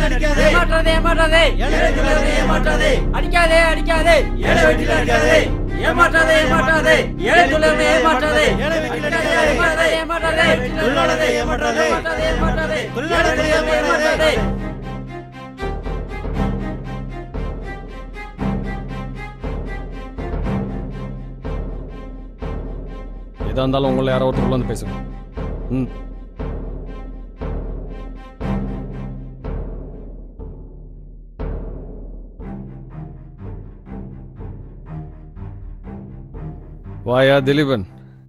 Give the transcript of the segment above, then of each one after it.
அடிக்காதே ஏமாற்றாதே ஏமாற்றாதே ஏழை தொழிலாளரை ஏமாற்றாதே அடிக்காதே அடிக்காதே ஏழை வெட்டில அடிக்காதே ஏமாற்றாதே ஏமாற்றாதே ஏழை தொழிலாளரை ஏமாற்றாதே ஏழை வெட்டில ஏமாற்றாதே அடிக்காதே ஏமாற்றாதே தொழிலாளரை ஏமாற்றாதே ஏமாற்றாதே ஏமாற்றாதே தொழிலாளரை ஏமாற்றாதே எதா இருந்தாலும் உங்களை யாரோ ஒருத்தர் உள்ள வந்து பேசுங்க ம் வாயா திலீபன்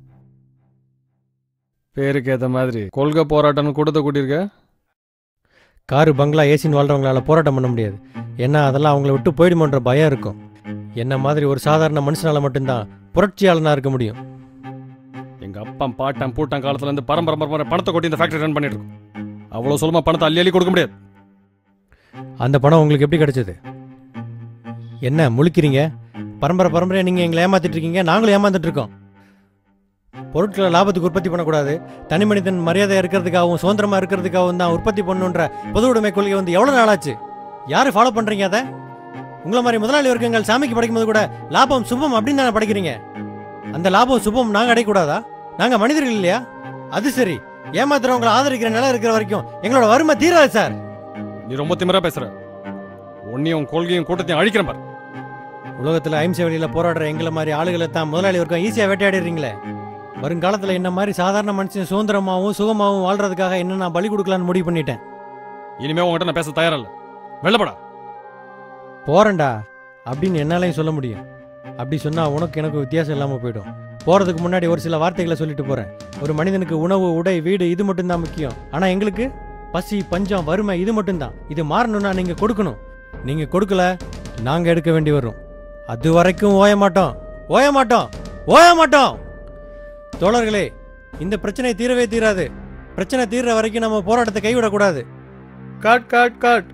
பேருக்கு ஏத்த மாதிரி கொள்கை போராட்டம்னு கூட்டத்தை கூட்டியிருக்க காரு பங்களா ஏசின்னு வாழ்றவங்களால போராட்டம் பண்ண முடியாது ஏன்னா அதெல்லாம் அவங்கள விட்டு போயிடுமோன்ற பயம் இருக்கும் என்ன மாதிரி ஒரு சாதாரண மனுஷனால மட்டும்தான் புரட்சியாளனா இருக்க முடியும் எங்க அப்பன் பாட்டன் பூட்டன் காலத்துல இருந்து பரம்பரை பரம்பரை பணத்தை கொட்டி இந்த ஃபேக்டரி ரன் பண்ணிட்டு இருக்கோம் அவ்வளவு சுலமா பணத்தை அள்ளி அள்ளி கொடுக்க முடியாது அந்த பணம் உங்களுக்கு எப்படி கிடைச்சது என்ன முழிக்கிறீங்க பரம்பரை பரம்பரையா நீங்க எங்களை ஏமாத்திட்டு இருக்கீங்க நாங்களும் ஏமாந்துட்டு இருக்கோம் பொருட்களை லாபத்துக்கு உற்பத்தி பண்ணக்கூடாது தனி மனிதன் மரியாதை இருக்கிறதுக்காகவும் சுதந்திரமா இருக்கிறதுக்காகவும் தான் உற்பத்தி பண்ணணுன்ற பொது உடைமை கொள்கை வந்து எவ்வளவு நாளாச்சு யாரு ஃபாலோ பண்றீங்க அதை உங்களை மாதிரி முதலாளி வர்க்கங்கள் சாமிக்கு படைக்கும்போது கூட லாபம் சுபம் அப்படின்னு தானே படைக்கிறீங்க அந்த லாபம் சுபம் நாங்க அடையக்கூடாதா நாங்க மனிதர்கள் இல்லையா அது சரி ஏமாத்துறவங்களை ஆதரிக்கிற நிலை இருக்கிற வரைக்கும் எங்களோட வறுமை தீராது சார் நீ ரொம்ப திமிரா பேசுற உன்னையும் கொள்கையும் கூட்டத்தையும் அழிக்கிறேன் பாரு உலகத்துல அஹிம்சை வழியில போராடுற எங்களை மாதிரி ஆளுகளை தான் முதலாளி வர்க்கம் ஈஸியா வேட்டையாடிடுறீங்களே வருங்காலத்துல என்ன மாதிரி சாதாரண மனுஷன் சுதந்திரமாவும் சுகமாவும் வாழ்றதுக்காக என்ன நான் பலி கொடுக்கலான்னு முடிவு பண்ணிட்டேன் இனிமே உங்ககிட்ட நான் பேச தயாரா இல்ல வெள்ளப்படா போறேன்டா அப்படின்னு என்னாலையும் சொல்ல முடியும் அப்படி சொன்னா உனக்கு எனக்கு வித்தியாசம் இல்லாம போயிடும் போறதுக்கு முன்னாடி ஒரு சில வார்த்தைகளை சொல்லிட்டு போறேன் ஒரு மனிதனுக்கு உணவு உடை வீடு இது மட்டும்தான் முக்கியம் ஆனா எங்களுக்கு பசி பஞ்சம் வறுமை இது மட்டும்தான் இது மாறணும்னா நீங்க கொடுக்கணும் நீங்க கொடுக்கல நாங்க எடுக்க வேண்டி வரும் அது வரைக்கும் ஓய மாட்டோம் ஓய மாட்டோம் ஓய மாட்டோம் தோழர்களே இந்த பிரச்சனை தீரவே தீராது பிரச்சனை தீர்ற வரைக்கும் நம்ம போராட்டத்தை கைவிடக்கூடாது காட் காட் காட்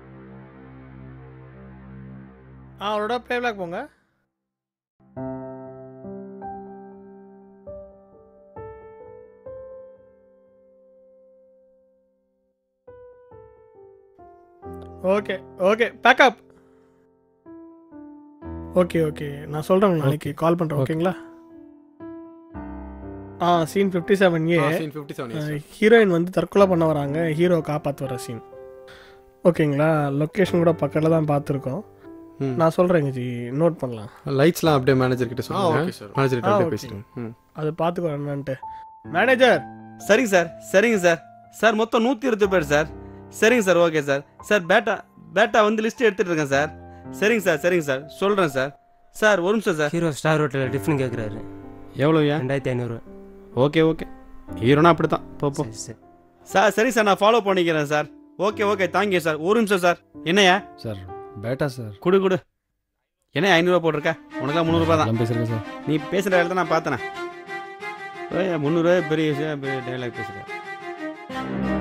ஆ அவரோட பிளேபேக் போங்க okay okay pack up okay okay நான் சொல்கிறேன் நாளைக்கு கால் பண்ணுறேன் Okay. ஓகேங்களா ஆ scene fifty seven A scene fifty seven heroine வந்து தற்கொலை பண்ண வராங்க ஹீரோ காப்பாற்ற வர சீன் ஓகேங்களா லொக்கேஷன் கூட பக்கத்தில் தான் பார்த்துருக்கோம் நான் சொல்கிறேங்க ஜி நோட் பண்ணலாம் லைட்ஸ்லாம் அப்படியே மேனேஜர் கிட்ட சொல்லுங்க ஓகே சார் மேனேஜர் கிட்ட ஆ, அப்படியே okay. பேசிட்டு ம் அது பார்த்துக்கோ என்னன்ட்டு மேனேஜர் சரிங்க சார் சரிங்க சார் சார் மொத்தம் நூற்றி இருபது பேர் சார் சரிங்க சார் ஓகே சார் சார் பேட்டா பேட்டா வந்து லிஸ்ட் எடுத்துட்டு இருக்கேன் சார் சரிங்க சார் சரிங்க சார் சொல்கிறேன் சார் சார் ஒரு நிமிஷம் சார் ஹீரோ ஸ்டார் ஹோட்டலில் டிஃபன் கேட்குறாரு எவ்வளோயா ரெண்டாயிரத்தி ஐநூறு ஓகே ஓகே ஹீரோனா அப்படி தான் போ போ சரி சரி சார் சரி சார் நான் ஃபாலோ பண்ணிக்கிறேன் sir okay okay thank you sir ஒரு நிமிஷம் சார் என்னையா சார் பேட்டா சார் குடு குடு என்ன ஐநூறுரூவா போட்டிருக்க உனக்குலாம் முந்நூறுரூபா தான் எல்லாம் பேசுறேன் சார் நீ பேசுகிற வேலை தான் நான் பார்த்தேனே முந்நூறுரூவா பெரிய விஷயம் பெரிய டைலாக் பேசுகிறேன்